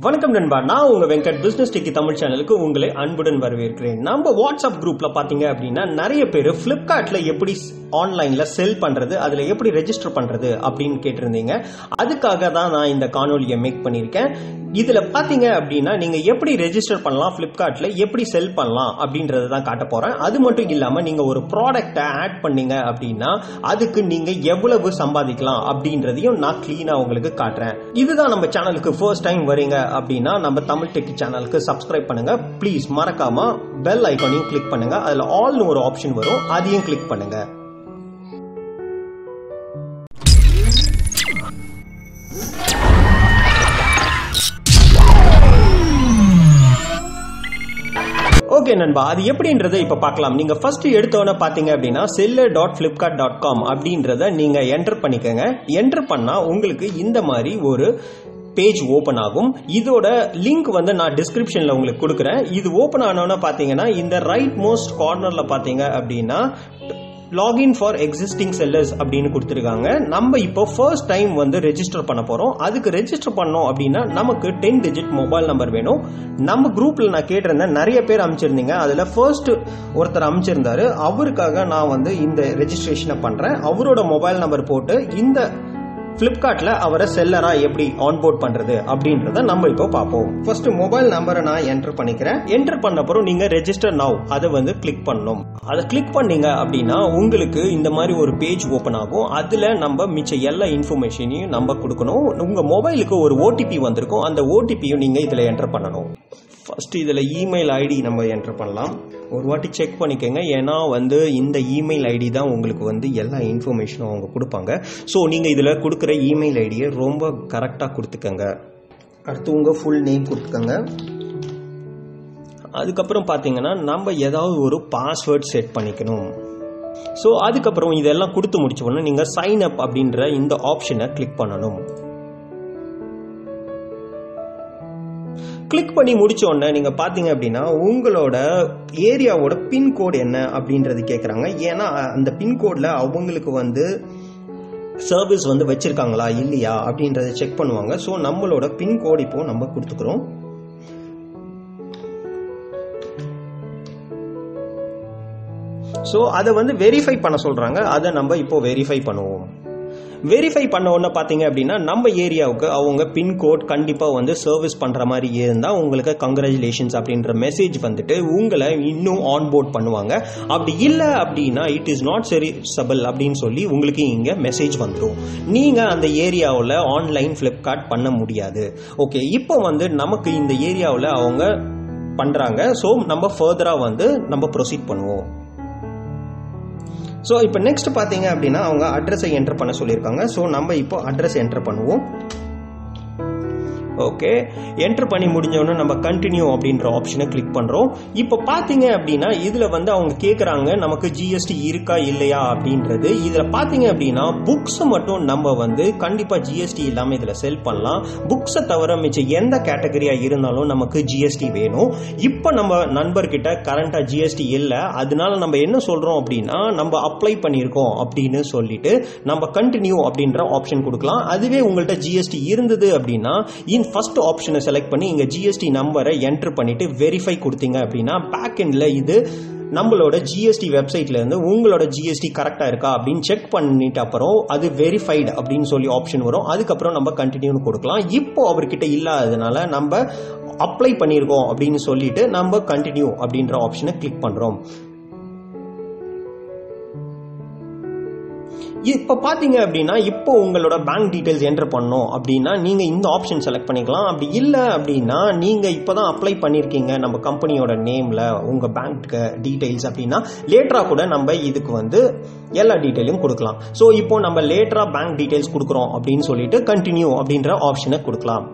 வணக்கம் நண்பா நான் உங்க வெங்கட் பிசினஸ் டெக்கி தமிழ் சேனலுக்கு உங்களை அன்புடன் வரவேற்கிறேன் நம்ம வாட்ஸ்அப் குரூப்ல பாத்தீங்க அப்படின்னா நிறைய பேர் பிளிப்கார்ட்ல எப்படி ஆன்லைன்ல செல் பண்றது அதுல எப்படி ரெஜிஸ்டர் பண்றது அப்படின்னு கேட்டிருந்தீங்க அதுக்காக தான் நான் இந்த காணொலியை மேக் பண்ணியிருக்கேன் இதுல பாத்தீங்க அப்படின்னா நீங்க எப்படி ரெஜிஸ்டர் பண்ணலாம் பிளிப்கார்ட்ல எப்படி செல் பண்ணலாம் அப்படின்றத தான் காட்ட போறேன் அது மட்டும் இல்லாம நீங்க ஒரு ப்ராடக்ட்டை ஆட் பண்ணீங்க அப்படின்னா அதுக்கு நீங்க எவ்வளவு சம்பாதிக்கலாம் அப்படின்றதையும் நான் கிளீனா உங்களுக்கு காட்டுறேன் இதுதான் நம்ம சேனலுக்கு ஃபர்ஸ்ட் டைம் வரீங்க அப்படின்னா நம்ம தமிழ் டெக் சேனலுக்கு சப்ஸ்கிரைப் பண்ணுங்க ப்ளீஸ் மறக்காம பெல் ஐக்கானையும் கிளிக் பண்ணுங்க அதுல ஆல்னு ஒரு ஆப்ஷன் வரும் அதையும் கிளிக் பண்ணுங்க ஓகே நண்பா அது எப்படின்றத இப்ப பார்க்கலாம் நீங்க ஃபர்ஸ்ட் எடுத்தோன்னே பாத்தீங்க அப்படின்னா seller dot Flipkart dot com அப்படின்றத நீங்க என்டர் பண்ணிக்கோங்க என்டர் பண்ணா உங்களுக்கு இந்த மாதிரி ஒரு பேஜ் ஓப்பன் ஆகும் இதோட லிங்க் வந்து நான் டிஸ்கிரிப்ஷன்ல உங்களுக்கு கொடுக்குறேன் இது ஓப்பன் ஆனோன்னு பாத்தீங்கன்னா இந்த ரைட் மோஸ்ட் கார்னர்ல பாத்தீங்க அப்படின்னா லாகின் ஃபார் எக்ஸிஸ்டிங் செல்லர்ஸ் அப்படின்னு கொடுத்துருக்காங்க நம்ம இப்போ ஃபர்ஸ்ட் டைம் வந்து ரெஜிஸ்டர் பண்ண போறோம் அதுக்கு ரெஜிஸ்டர் பண்ணோம் அப்படின்னா நமக்கு டென் டிஜிட் மொபைல் நம்பர் வேணும் நம்ம குரூப்ல நான் கேட்டிருந்தேன் நிறைய பேர் அமைச்சிருந்தீங்க அதுல ஃபர்ஸ்ட் ஒருத்தர் அமைச்சிருந்தாரு அவருக்காக நான் வந்து இந்த ரெஜிஸ்ட்ரேஷனை பண்றேன் அவரோட மொபைல் நம்பர் போட்டு இந்த பிளிப்கார்ட்ல அவரை செல்லரா எப்படி ஆன்போர்ட் பண்றது அப்படின்றத நம்ம இப்போ பார்ப்போம் ஃபர்ஸ்ட் மொபைல் நம்பரை நான் என்டர் பண்ணிக்கிறேன் என்டர் பண்ண அப்புறம் நீங்க ரெஜிஸ்டர் நவ் அதை வந்து கிளிக் பண்ணணும் அதை கிளிக் பண்ணீங்க அப்படின்னா உங்களுக்கு இந்த மாதிரி ஒரு பேஜ் ஓப்பன் ஆகும் அதுல நம்ம மிச்ச எல்லா இன்ஃபர்மேஷனையும் நம்ம கொடுக்கணும் உங்க மொபைலுக்கு ஒரு ஓடிபி வந்திருக்கும் அந்த ஓடிபியும் நீங்க இதுல என்டர் பண்ணணும் ஃபர்ஸ்ட் இதில் இமெயில் ஐடி நம்ம என்டர் பண்ணலாம் ஒரு வாட்டி செக் பண்ணிக்கோங்க ஏன்னா வந்து இந்த இமெயில் ஐடி தான் உங்களுக்கு வந்து எல்லா இன்ஃபர்மேஷனும் அவங்க கொடுப்பாங்க ஸோ நீங்கள் இதில் கொடுக்குற இமெயில் ஐடியை ரொம்ப கரெக்டாக கொடுத்துக்கங்க அடுத்து உங்கள் ஃபுல் நேம் கொடுத்துக்கோங்க அதுக்கப்புறம் பார்த்தீங்கன்னா நம்ம ஏதாவது ஒரு பாஸ்வேர்ட் செட் பண்ணிக்கணும் ஸோ அதுக்கப்புறம் இதெல்லாம் கொடுத்து முடிச்ச உடனே நீங்கள் சைன் அப் அப்படின்ற இந்த ஆப்ஷனை கிளிக் பண்ணணும் கிளிக் பண்ணி முடிச்ச உடனே நீங்க பாத்தீங்க அப்படின்னா உங்களோட ஏரியாவோட பின்கோடு என்ன அப்படின்றது கேட்குறாங்க ஏன்னா அந்த பின்கோட்ல அவங்களுக்கு வந்து சர்வீஸ் வந்து வச்சிருக்காங்களா இல்லையா அப்படின்றத செக் பண்ணுவாங்க ஸோ நம்மளோட பின்கோடு இப்போ நம்ம கொடுத்துக்கிறோம் ஸோ அதை வந்து வெரிஃபை பண்ண சொல்றாங்க அதை நம்ம இப்போ வெரிஃபை பண்ணுவோம் வெரிஃபை பண்ண உடனே பார்த்தீங்க அப்படின்னா நம்ம ஏரியாவுக்கு அவங்க பின்கோட் கண்டிப்பாக வந்து சர்வீஸ் பண்ணுற மாதிரி இருந்தால் உங்களுக்கு கங்க்ராச்சுலேஷன்ஸ் அப்படின்ற மெசேஜ் வந்துட்டு உங்களை இன்னும் ஆன்போர்ட் பண்ணுவாங்க அப்படி இல்லை அப்படின்னா இட் இஸ் நாட் சரி-சபிள் அப்படின்னு சொல்லி உங்களுக்கு இங்கே மெசேஜ் வந்துடும் நீங்கள் அந்த ஏரியாவில் ஆன்லைன் ஃப்ளிப்கார்ட் பண்ண முடியாது ஓகே இப்போ வந்து நமக்கு இந்த ஏரியாவில் அவங்க பண்ணுறாங்க ஸோ நம்ம ஃபர்தராக வந்து நம்ம ப்ரொசீட் பண்ணுவோம் ஸோ இப்போ நெக்ஸ்ட் பார்த்தீங்க அப்படின்னா அவங்க அட்ரஸை என்டர் பண்ண சொல்லியிருக்காங்க ஸோ நம்ம இப்போ அட்ரஸ் என்டர் பண்ணுவோம் ஓகே என்டர் பண்ணி முடிஞ்சவொடனே நம்ம கண்டினியூ அப்படின்ற ஆப்ஷனை கிளிக் பண்ணுறோம் இப்போ பார்த்தீங்க அப்படின்னா இதில் வந்து அவங்க கேட்குறாங்க நமக்கு ஜிஎஸ்டி இருக்கா இல்லையா அப்படின்றது இதில் பார்த்தீங்க அப்படின்னா புக்ஸை மட்டும் நம்ம வந்து கண்டிப்பாக ஜிஎஸ்டி இல்லாமல் இதில் செல் பண்ணலாம் புக்ஸை தவிர மிச்சம் எந்த கேட்டகரியாக இருந்தாலும் நமக்கு ஜிஎஸ்டி வேணும் இப்போ நம்ம நண்பர்கிட்ட கரண்ட்டாக ஜிஎஸ்டி இல்லை அதனால நம்ம என்ன சொல்கிறோம் அப்படின்னா நம்ம அப்ளை பண்ணியிருக்கோம் அப்படின்னு சொல்லிட்டு நம்ம கண்டினியூ அப்படின்ற ஆப்ஷன் கொடுக்கலாம் அதுவே உங்கள்கிட்ட ஜிஎஸ்டி இருந்தது அப்படின்னா இன் ஃபர்ஸ்ட் ஆப்ஷனை செலக்ட் பண்ணி இங்கே ஜிஎஸ்டி நம்பரை என்டர் பண்ணிட்டு வெரிஃபை கொடுத்தீங்க அப்படின்னா பேக் எண்டில் இது நம்மளோட ஜிஎஸ்டி வெப்சைட்ல இருந்து உங்களோட ஜிஎஸ்டி கரெக்டாக இருக்கா அப்படின்னு செக் பண்ணிட்டு அப்புறம் அது வெரிஃபைடு அப்படின்னு சொல்லி ஆப்ஷன் வரும் அதுக்கப்புறம் நம்ம கண்டினியூன்னு கொடுக்கலாம் இப்போ அவர்கிட்ட இல்லாததுனால நம்ம அப்ளை பண்ணியிருக்கோம் அப்படின்னு சொல்லிட்டு நம்ம கண்டினியூ அப்படின்ற ஆப்ஷனை கிளிக் பண்ணுறோம் இப்போ பார்த்தீங்க அப்படின்னா இப்போ உங்களோட பேங்க் டீட்டெயில்ஸ் என்டர் பண்ணோம் அப்படின்னா நீங்கள் இந்த ஆப்ஷன் செலக்ட் பண்ணிக்கலாம் அப்படி இல்லை அப்படின்னா நீங்கள் இப்போ தான் அப்ளை பண்ணியிருக்கீங்க நம்ம கம்பெனியோட நேமில் உங்கள் பேங்க் டீட்டெயில்ஸ் அப்படின்னா லேட்டராக கூட நம்ம இதுக்கு வந்து எல்லா டீட்டெயிலும் கொடுக்கலாம் ஸோ இப்போ நம்ம லேட்டராக பேங்க் டீட்டெயில்ஸ் கொடுக்குறோம் அப்படின்னு சொல்லிட்டு கண்டினியூ அப்படின்ற ஆப்ஷனை கொடுக்கலாம்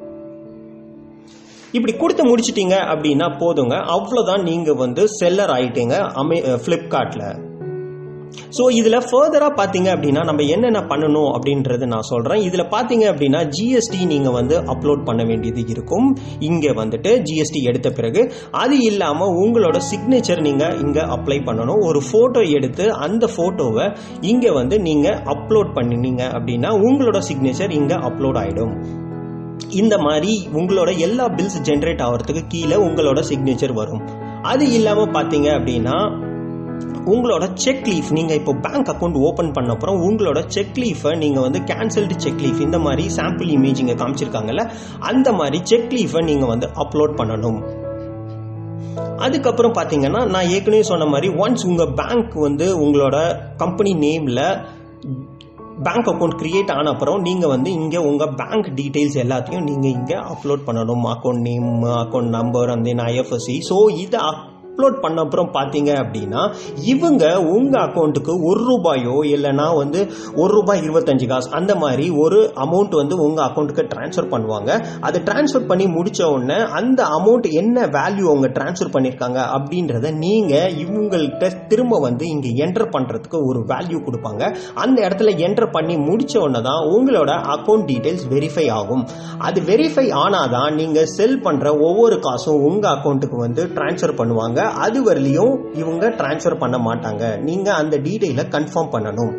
இப்படி கொடுத்து முடிச்சிட்டீங்க அப்படின்னா போதுங்க அவ்வளோதான் நீங்கள் வந்து செல்லர் ஆயிட்டீங்க அமே ஃப்ளிப்கார்ட்டில் ஸோ இதில் ஃபர்தராக பார்த்தீங்க அப்படின்னா நம்ம என்னென்ன பண்ணணும் அப்படின்றது நான் சொல்கிறேன் இதில் பார்த்தீங்க அப்படின்னா ஜிஎஸ்டி நீங்கள் வந்து அப்லோட் பண்ண வேண்டியது இருக்கும் இங்கே வந்துட்டு ஜிஎஸ்டி எடுத்த பிறகு அது இல்லாமல் உங்களோட சிக்னேச்சர் நீங்கள் இங்கே அப்ளை பண்ணணும் ஒரு ஃபோட்டோ எடுத்து அந்த ஃபோட்டோவை இங்கே வந்து நீங்கள் அப்லோட் பண்ணினீங்க அப்படின்னா உங்களோட சிக்னேச்சர் இங்கே அப்லோட் ஆகிடும் இந்த மாதிரி உங்களோட எல்லா பில்ஸ் ஜென்ரேட் ஆகிறதுக்கு கீழே உங்களோட சிக்னேச்சர் வரும் அது இல்லாமல் பார்த்தீங்க அப்படின்னா உங்களோட செக் லீஃப் நீங்கள் இப்போ பேங்க் அக்கௌண்ட் ஓப்பன் பண்ண அப்புறம் உங்களோட செக் லீஃபை நீங்கள் வந்து கேன்சல்டு செக் லீஃப் இந்த மாதிரி சாம்பிள் இமேஜ் இங்கே காமிச்சிருக்காங்கல்ல அந்த மாதிரி செக் லீஃபை நீங்கள் வந்து அப்லோட் பண்ணணும் அதுக்கப்புறம் பார்த்தீங்கன்னா நான் ஏற்கனவே சொன்ன மாதிரி ஒன்ஸ் உங்கள் பேங்க் வந்து உங்களோட கம்பெனி நேமில் பேங்க் அக்கௌண்ட் கிரியேட் ஆன அப்புறம் நீங்கள் வந்து இங்கே உங்கள் பேங்க் டீட்டெயில்ஸ் எல்லாத்தையும் நீங்கள் இங்கே அப்லோட் பண்ணணும் அக்கௌண்ட் நேம் அக்கௌண்ட் நம்பர் அந்த ஐஎஃப்எஸ்சி ஸோ இதை அப்லோட் பண்ண அப்புறம் பார்த்தீங்க அப்படின்னா இவங்க உங்கள் அக்கௌண்ட்டுக்கு ஒரு ரூபாயோ இல்லைனா வந்து ஒரு ரூபாய் இருபத்தஞ்சு காசு அந்த மாதிரி ஒரு அமௌண்ட் வந்து உங்கள் அக்கௌண்ட்டுக்கு ட்ரான்ஸ்ஃபர் பண்ணுவாங்க அதை ட்ரான்ஸ்ஃபர் பண்ணி முடிச்ச உடனே அந்த அமௌண்ட் என்ன வேல்யூ அவங்க ட்ரான்ஸ்ஃபர் பண்ணியிருக்காங்க அப்படின்றத நீங்கள் இவங்கள்ட்ட திரும்ப வந்து இங்கே என்டர் பண்ணுறதுக்கு ஒரு வேல்யூ கொடுப்பாங்க அந்த இடத்துல என்டர் பண்ணி முடிச்ச உடனே தான் உங்களோட அக்கௌண்ட் டீட்டெயில்ஸ் வெரிஃபை ஆகும் அது வெரிஃபை ஆனாதான் நீங்கள் செல் பண்ணுற ஒவ்வொரு காசும் உங்கள் அக்கௌண்ட்டுக்கு வந்து ட்ரான்ஸ்ஃபர் பண்ணுவாங்க அது வரலையும் இவங்க ட்ரான்ஸ்ஃபர் பண்ண மாட்டாங்க நீங்க அந்த டீட்டெயிலை கன்ஃபார்ம் பண்ணணும்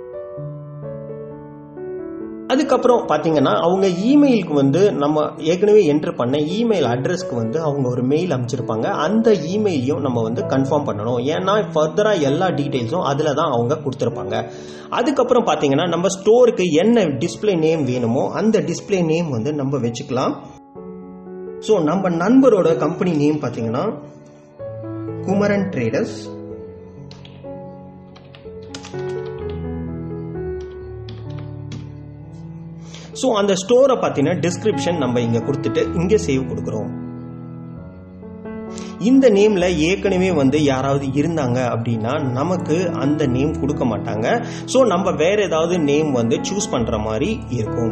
அதுக்கப்புறம் பார்த்தீங்கன்னா அவங்க இமெயிலுக்கு வந்து நம்ம ஏற்கனவே என்டர் பண்ண இமெயில் அட்ரஸ்க்கு வந்து அவங்க ஒரு மெயில் அமைச்சிருப்பாங்க அந்த இமெயிலையும் நம்ம வந்து கன்ஃபார்ம் பண்ணணும் ஏன்னா ஃபர்தராக எல்லா டீட்டெயில்ஸும் அதில் தான் அவங்க கொடுத்துருப்பாங்க அதுக்கப்புறம் பார்த்தீங்கன்னா நம்ம ஸ்டோருக்கு என்ன டிஸ்பிளே நேம் வேணுமோ அந்த டிஸ்பிளே நேம் வந்து நம்ம வச்சுக்கலாம் ஸோ நம்ம நண்பரோட கம்பெனி நேம் பார்த்தீங்கன்னா குமரன் ட்ரேடர்ஸ் ஸோ அந்த ஸ்டோரை பார்த்தீங்கன்னா டிஸ்கிரிப்ஷன் நம்ம இங்கே கொடுத்துட்டு இங்கே சேவ் கொடுக்குறோம் இந்த நேம்ல ஏற்கனவே வந்து யாராவது இருந்தாங்க அப்படின்னா நமக்கு அந்த நேம் கொடுக்க மாட்டாங்க ஸோ நம்ம வேற ஏதாவது நேம் வந்து சூஸ் பண்ற மாதிரி இருக்கும்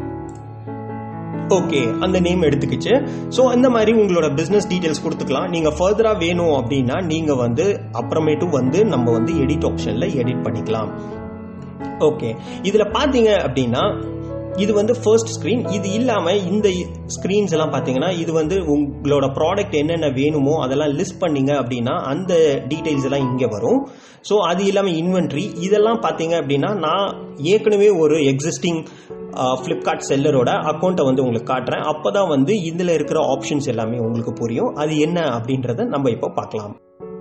ஓகே அந்த நேம் எடுத்துக்கிச்சு ஸோ இந்த மாதிரி உங்களோட பிஸ்னஸ் டீட்டெயில்ஸ் கொடுத்துக்கலாம் நீங்கள் ஃபர்தராக வேணும் அப்படின்னா நீங்கள் வந்து அப்புறமேட்டும் வந்து நம்ம வந்து எடிட் ஆப்ஷனில் எடிட் பண்ணிக்கலாம் ஓகே இதில் பார்த்தீங்க அப்படின்னா இது வந்து ஃபர்ஸ்ட் ஸ்க்ரீன் இது இல்லாமல் இந்த ஸ்க்ரீன்ஸ் எல்லாம் பார்த்தீங்கன்னா இது வந்து உங்களோட ப்ராடக்ட் என்னென்ன வேணுமோ அதெல்லாம் லிஸ்ட் பண்ணீங்க அப்படின்னா அந்த டீட்டெயில்ஸ் எல்லாம் இங்கே வரும் ஸோ அது இல்லாமல் இன்வென்ட்ரி இதெல்லாம் பார்த்தீங்க அப்படின்னா நான் ஏற்கனவே ஒரு எக்ஸிஸ்டிங் ஃப்ளிப்கார்ட் செல்லரோட அக்கௌண்ட்டை வந்து உங்களுக்கு காட்டுறேன் அப்போ தான் வந்து இதில் இருக்கிற ஆப்ஷன்ஸ் எல்லாமே உங்களுக்கு புரியும் அது என்ன அப்படின்றத நம்ம இப்போ பார்க்கலாம்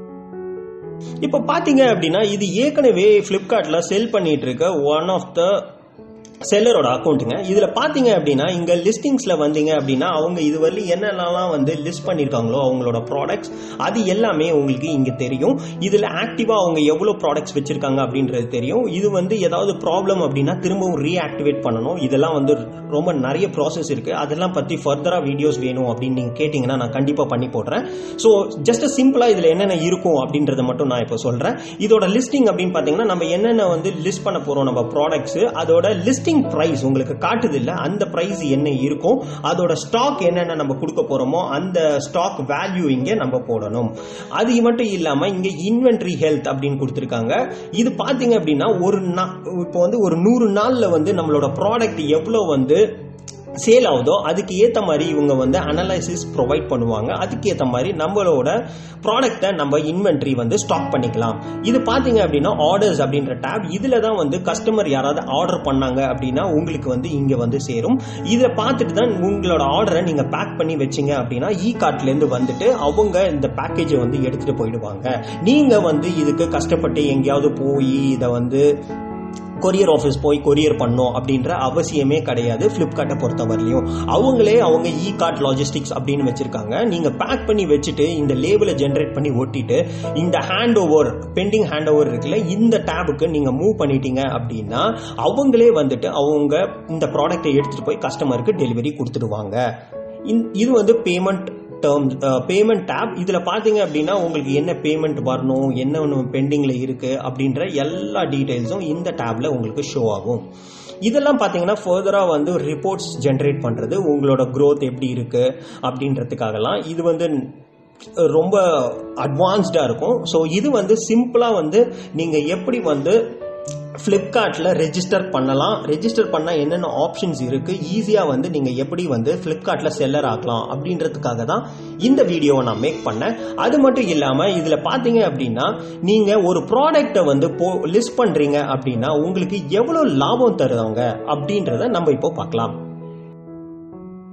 இப்போ பார்த்தீங்க அப்படின்னா இது ஏற்கனவே ஃப்ளிப்கார்ட்டில் செல் பண்ணிட்டு இருக்க ஒன் ஆஃப் த செல்லரோட அக்கௌண்ட்டுங்க இதில் பார்த்தீங்க அப்படின்னா இங்கே லிஸ்டிங்ஸில் வந்தீங்க அப்படின்னா அவங்க இதுவரையும் என்னென்னலாம் வந்து லிஸ்ட் பண்ணியிருக்காங்களோ அவங்களோட ப்ராடக்ட்ஸ் அது எல்லாமே உங்களுக்கு இங்கே தெரியும் இதில் ஆக்டிவாக அவங்க எவ்வளோ ப்ராடக்ட்ஸ் வச்சுருக்காங்க அப்படின்றது தெரியும் இது வந்து ஏதாவது ப்ராப்ளம் அப்படின்னா திரும்பவும் ரீஆக்டிவேட் பண்ணணும் இதெல்லாம் வந்து ரொம்ப நிறைய ப்ராசஸ் இருக்குது அதெல்லாம் பற்றி ஃபர்தராக வீடியோஸ் வேணும் அப்படின்னு நீங்கள் கேட்டிங்கன்னா நான் கண்டிப்பாக பண்ணி போடுறேன் ஸோ ஜஸ்ட் சிம்பிளாக இதில் என்னென்ன இருக்கும் அப்படின்றத மட்டும் நான் இப்போ சொல்கிறேன் இதோட லிஸ்டிங் அப்படின்னு பார்த்தீங்கன்னா நம்ம என்னென்ன வந்து லிஸ்ட் பண்ண போகிறோம் நம்ம ப்ராடக்ட்ஸ் அதோட லிஸ்டிங் லிஸ்டிங் ப்ரைஸ் உங்களுக்கு காட்டுது இல்லை அந்த ப்ரைஸ் என்ன இருக்கும் அதோட ஸ்டாக் என்னென்ன நம்ம கொடுக்க போகிறோமோ அந்த ஸ்டாக் வேல்யூ இங்கே நம்ம போடணும் அது மட்டும் இல்லாமல் இங்கே இன்வென்ட்ரி ஹெல்த் அப்படின்னு கொடுத்துருக்காங்க இது பார்த்தீங்க அப்படின்னா ஒரு நா இப்போ வந்து ஒரு நூறு நாளில் வந்து நம்மளோட ப்ராடக்ட் எவ்வளோ வந்து சேல் ஆகுதோ அதுக்கு ஏற்ற மாதிரி இவங்க வந்து அனலைசிஸ் ப்ரொவைட் பண்ணுவாங்க அதுக்கு ஏற்ற மாதிரி நம்மளோட ப்ராடக்டை நம்ம இன்வென்ட்ரி வந்து ஸ்டாக் பண்ணிக்கலாம் இது பார்த்தீங்க அப்படின்னா ஆர்டர்ஸ் அப்படின்ற டேப் இதில் தான் வந்து கஸ்டமர் யாராவது ஆர்டர் பண்ணாங்க அப்படின்னா உங்களுக்கு வந்து இங்கே வந்து சேரும் இதை பார்த்துட்டு தான் உங்களோட ஆர்டரை நீங்கள் பேக் பண்ணி வச்சிங்க அப்படின்னா இ கார்ட்லேருந்து வந்துட்டு அவங்க இந்த பேக்கேஜை வந்து எடுத்துகிட்டு போயிடுவாங்க நீங்கள் வந்து இதுக்கு கஷ்டப்பட்டு எங்கேயாவது போய் இதை வந்து கொரியர் ஆஃபீஸ் போய் கொரியர் பண்ணும் அப்படின்ற அவசியமே கிடையாது ஃப்ளிப்கார்ட்டை பொறுத்தவரையிலையும் அவங்களே அவங்க இ கார்ட் லாஜிஸ்டிக்ஸ் அப்படின்னு வச்சிருக்காங்க நீங்கள் பேக் பண்ணி வச்சுட்டு இந்த லேபிளை ஜென்ரேட் பண்ணி ஒட்டிட்டு இந்த hand over pending hand over இருக்குல்ல இந்த டேபுக்கு நீங்கள் மூவ் பண்ணிட்டீங்க அப்படின்னா அவங்களே வந்துட்டு அவங்க இந்த ப்ராடக்ட்டை எடுத்துகிட்டு போய் கஸ்டமருக்கு டெலிவரி கொடுத்துடுவாங்க இது வந்து பேமெண்ட் டேர்ம்ஸ் பேமெண்ட் டேப் இதில் பார்த்தீங்க அப்படின்னா உங்களுக்கு என்ன பேமெண்ட் வரணும் என்ன ஒன்று பெண்டிங்கில் இருக்குது அப்படின்ற எல்லா டீட்டெயில்ஸும் இந்த டேப்பில் உங்களுக்கு ஷோ ஆகும் இதெல்லாம் பார்த்தீங்கன்னா ஃபர்தராக வந்து ரிப்போர்ட்ஸ் ஜென்ரேட் பண்ணுறது உங்களோட க்ரோத் எப்படி இருக்குது அப்படின்றதுக்காகலாம் இது வந்து ரொம்ப அட்வான்ஸ்டாக இருக்கும் ஸோ இது வந்து சிம்பிளாக வந்து நீங்கள் எப்படி வந்து ஃப்ளிப்கார்ட்டில் ரெஜிஸ்டர் பண்ணலாம் ரெஜிஸ்டர் பண்ணால் என்னென்ன ஆப்ஷன்ஸ் இருக்குது ஈஸியாக வந்து நீங்கள் எப்படி வந்து ஃப்ளிப்கார்ட்டில் செல்லர் ஆகலாம் அப்படின்றதுக்காக தான் இந்த வீடியோவை நான் மேக் பண்ணேன் அது மட்டும் இல்லாமல் இதில் பார்த்தீங்க அப்படின்னா நீங்கள் ஒரு ப்ராடக்டை வந்து போ லிஸ்ட் பண்ணுறீங்க அப்படின்னா உங்களுக்கு எவ்வளோ லாபம் தருவாங்க அப்படின்றத நம்ம இப்போ பார்க்கலாம்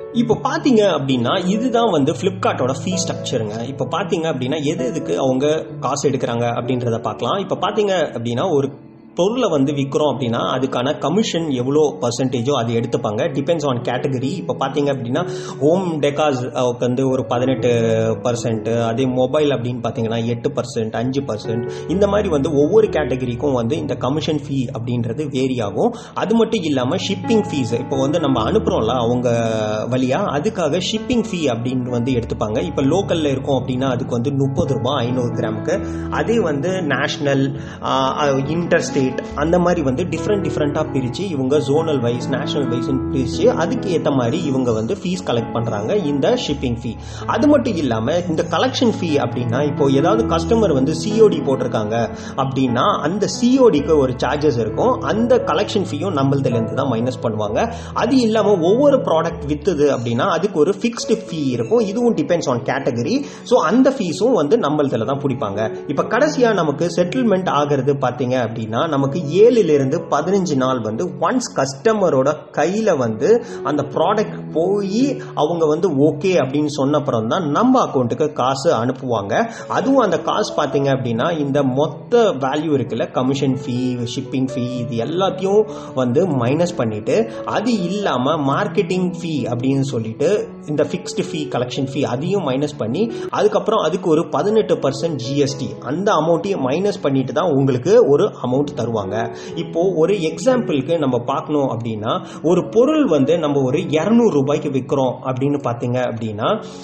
இப்போ பார்த்தீங்க அப்படின்னா இதுதான் வந்து ஃப்ளிப்கார்ட்டோட ஃபீ ஸ்ட்ரக்சருங்க இப்போ பார்த்தீங்க அப்படின்னா எது எதுக்கு அவங்க காசு எடுக்கிறாங்க அப்படின்றத பார்க்கலாம் இப்போ பார்த்தீங்க அப்படின்னா ஒரு பொருளை வந்து விற்கிறோம் அப்படின்னா அதுக்கான கமிஷன் எவ்வளோ பர்சன்டேஜோ அது எடுத்துப்பாங்க டிபெண்ட்ஸ் ஆன் கேட்டகரி இப்போ பார்த்தீங்க அப்படின்னா ஹோம் டெக்காஸ் வந்து ஒரு பதினெட்டு பர்சன்ட் அதே மொபைல் அப்படின்னு பார்த்தீங்கன்னா எட்டு பர்சன்ட் அஞ்சு பர்சன்ட் இந்த மாதிரி வந்து ஒவ்வொரு கேட்டகரிக்கும் வந்து இந்த கமிஷன் ஃபீ அப்படின்றது வேரி ஆகும் அது மட்டும் இல்லாமல் ஷிப்பிங் ஃபீஸ் இப்போ வந்து நம்ம அனுப்புகிறோம்ல அவங்க வழியாக அதுக்காக ஷிப்பிங் ஃபீ அப்படின்னு வந்து எடுத்துப்பாங்க இப்போ லோக்கலில் இருக்கோம் அப்படின்னா அதுக்கு வந்து முப்பது ரூபாய் ஐநூறு கிராமுக்கு அதே வந்து நேஷ்னல் இன்டர் ஸ்டேட் அந்த மாதிரி வந்து டிஃப்ரெண்ட் டிஃப்ரெண்ட்டாக பிரித்து இவங்க ஜோனல் வைஸ் நேஷனல் வைஸ்னு பிரித்து அதுக்கு ஏற்ற மாதிரி இவங்க வந்து ஃபீஸ் கலெக்ட் பண்ணுறாங்க இந்த ஷிப்பிங் ஃபீ அது மட்டும் இல்லாமல் இந்த கலெக்ஷன் ஃபீ அப்படின்னா இப்போ ஏதாவது கஸ்டமர் வந்து சிஓடி போட்டிருக்காங்க அப்படின்னா அந்த சிஓடிக்கு ஒரு சார்ஜஸ் இருக்கும் அந்த கலெக்ஷன் ஃபீயும் நம்மளதுலேருந்து தான் மைனஸ் பண்ணுவாங்க அது இல்லாமல் ஒவ்வொரு ப்ராடக்ட் வித்துது அப்படின்னா அதுக்கு ஒரு ஃபிக்ஸ்டு ஃபீ இருக்கும் இதுவும் டிபெண்ட்ஸ் ஆன் கேட்டகரி ஸோ அந்த ஃபீஸும் வந்து நம்மளதுல தான் பிடிப்பாங்க இப்போ கடைசியாக நமக்கு செட்டில்மெண்ட் ஆகிறது பார்த்தீங்க அப்படின்னா நமக்கு ஏழுலேருந்து பதினஞ்சு நாள் வந்து ஒன்ஸ் கஸ்டமரோட கையில் வந்து அந்த ப்ராடக்ட் போய் அவங்க வந்து ஓகே அப்படின்னு சொன்னப்புறம் தான் நம்ம அக்கௌண்ட்டுக்கு காசு அனுப்புவாங்க அதுவும் அந்த காசு பார்த்தீங்க அப்படின்னா இந்த மொத்த வேல்யூ இருக்குல்ல கமிஷன் ஃபீ ஷிப்பிங் ஃபீ இது எல்லாத்தையும் வந்து மைனஸ் பண்ணிட்டு அது இல்லாமல் மார்க்கெட்டிங் ஃபீ அப்படின்னு சொல்லிட்டு இந்த ஃபிக்ஸ்டு ஃபீ கலெக்ஷன் ஃபீ அதையும் மைனஸ் பண்ணி அதுக்கப்புறம் அதுக்கு ஒரு பதினெட்டு பர்சன்ட் ஜிஎஸ்டி அந்த அமௌண்ட்டையும் மைனஸ் பண்ணிட்டு தான் உங்களுக்கு ஒரு அமௌண்ட் தருவாங்க இப்போ ஒரு எக்ஸாம்பிளுக்கு நம்ம பார்க்கணும் அப்படின்னா ஒரு பொருள் வந்து நம்ம ஒரு இரநூறு ரூபாய்க்கு விற்கிறோம் அப்படின்னு பார்த்தீங்க அப்படின்னா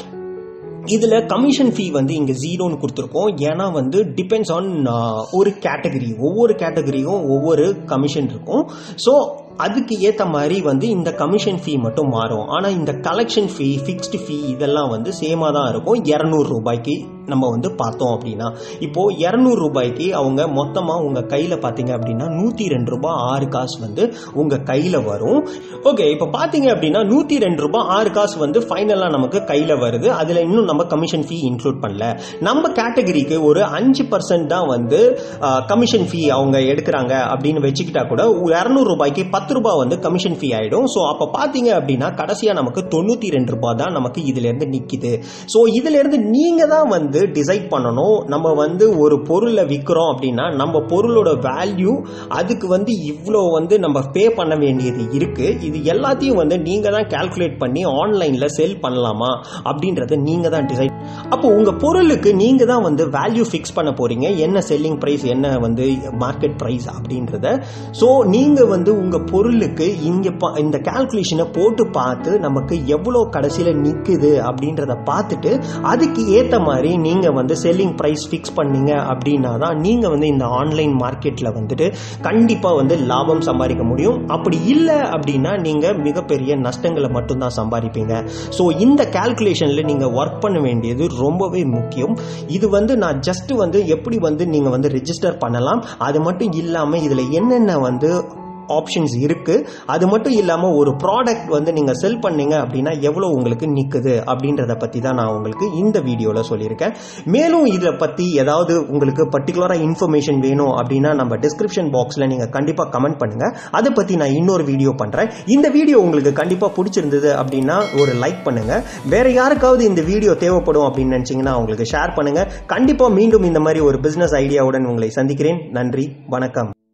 இதில் கமிஷன் ஃபீ வந்து இங்கே ஜீரோன்னு கொடுத்துருக்கோம் ஏன்னா வந்து டிபெண்ட்ஸ் ஆன் ஒரு கேட்டகரி ஒவ்வொரு கேட்டகரியும் ஒவ்வொரு கமிஷன் இருக்கும் ஸோ அதுக்கு ஏற்ற மாதிரி வந்து இந்த கமிஷன் ஃபீ மட்டும் மாறும் ஆனால் இந்த கலெக்ஷன் ஃபீ ஃபிக்ஸ்டு ஃபீ இதெல்லாம் வந்து சேமாக தான் இருக்கும் இரநூறு ரூபாய்க்கு நம்ம வந்து பார்த்தோம் அப்படின்னா இப்போது இரநூறு ரூபாய்க்கு அவங்க மொத்தமாக உங்கள் கையில் பார்த்தீங்க அப்படின்னா நூற்றி ரெண்டு ரூபாய் ஆறு காசு வந்து உங்கள் கையில் வரும் ஓகே இப்போ பார்த்தீங்க அப்படின்னா நூற்றி ரெண்டு ரூபாய் ஆறு காசு வந்து ஃபைனலாக நமக்கு கையில் வருது அதில் இன்னும் நம்ம கமிஷன் ஃபீ இன்க்ளூட் பண்ணல நம்ம கேட்டகரிக்கு ஒரு அஞ்சு பர்சன்ட் தான் வந்து கமிஷன் ஃபீ அவங்க எடுக்கிறாங்க அப்படின்னு வச்சுக்கிட்டா கூட இரநூறு ரூபாய்க்கு பத்து ரூபாய் வந்து கமிஷன் ஃபீ ஆகிடும் ஸோ அப்போ பார்த்தீங்க அப்படின்னா கடைசியாக நமக்கு தொண்ணூற்றி ரெண்டு ரூபாய் தான் நமக்கு இதுலேருந்து நிற்கிது ஸோ இதுலேருந்து நீங்கள் தான் வந்து டிசைட் பண்ணணும் நம்ம வந்து ஒரு பொருளை விற்கிறோம் அப்படின்னா நம்ம பொருளோட வேல்யூ அதுக்கு வந்து இவ்வளோ வந்து நம்ம பே பண்ண வேண்டியது இருக்குது இது எல்லாத்தையும் வந்து நீங்கள் தான் கால்குலேட் பண்ணி ஆன்லைனில் செல் பண்ணலாமா அப்படின்றத நீங்கள் தான் டிசைட் அப்போ உங்கள் பொருளுக்கு நீங்கள் தான் வந்து வேல்யூ ஃபிக்ஸ் பண்ண போகிறீங்க என்ன செல்லிங் ப்ரைஸ் என்ன வந்து மார்க்கெட் ப்ரைஸ் அப்படின்றத ஸோ நீங்கள் வந்து உங்கள் பொருளுக்கு இங்கே இந்த கால்குலேஷனை போட்டு பார்த்து நமக்கு எவ்வளோ கடைசியில் நிற்குது அப்படின்றத பார்த்துட்டு அதுக்கு ஏற்ற மாதிரி நீங்கள் வந்து செல்லிங் ப்ரைஸ் ஃபிக்ஸ் பண்ணீங்க அப்படின்னா தான் நீங்கள் வந்து இந்த ஆன்லைன் மார்க்கெட்டில் வந்துட்டு கண்டிப்பாக வந்து லாபம் சம்பாதிக்க முடியும் அப்படி இல்லை அப்படின்னா நீங்கள் மிகப்பெரிய நஷ்டங்களை மட்டும்தான் சம்பாதிப்பீங்க ஸோ இந்த கால்குலேஷனில் நீங்கள் ஒர்க் பண்ண வேண்டியது ரொம்பவே முக்கியம் இது வந்து நான் ஜஸ்ட் வந்து எப்படி வந்து நீங்கள் வந்து ரெஜிஸ்டர் பண்ணலாம் அது மட்டும் இல்லாமல் இதில் என்னென்ன வந்து ஆப்ஷன்ஸ் இருக்குது அது மட்டும் இல்லாமல் ஒரு ப்ராடக்ட் வந்து நீங்கள் செல் பண்ணீங்க அப்படின்னா எவ்வளோ உங்களுக்கு நிற்குது அப்படின்றத பற்றி தான் நான் உங்களுக்கு இந்த வீடியோவில் சொல்லியிருக்கேன் மேலும் இதை பற்றி ஏதாவது உங்களுக்கு பர்டிகுலராக இன்ஃபர்மேஷன் வேணும் அப்படின்னா நம்ம டிஸ்கிரிப்ஷன் பாக்ஸில் நீங்கள் கண்டிப்பாக கமெண்ட் பண்ணுங்கள் அதை பற்றி நான் இன்னொரு வீடியோ பண்ணுறேன் இந்த வீடியோ உங்களுக்கு கண்டிப்பாக பிடிச்சிருந்தது அப்படின்னா ஒரு லைக் பண்ணுங்கள் வேற யாருக்காவது இந்த வீடியோ தேவைப்படும் அப்படின்னு நினச்சிங்கன்னா அவங்களுக்கு ஷேர் பண்ணுங்கள் கண்டிப்பாக மீண்டும் இந்த மாதிரி ஒரு பிஸ்னஸ் ஐடியாவுடன் உங்களை சந்திக்கிறேன் நன்றி வணக்கம்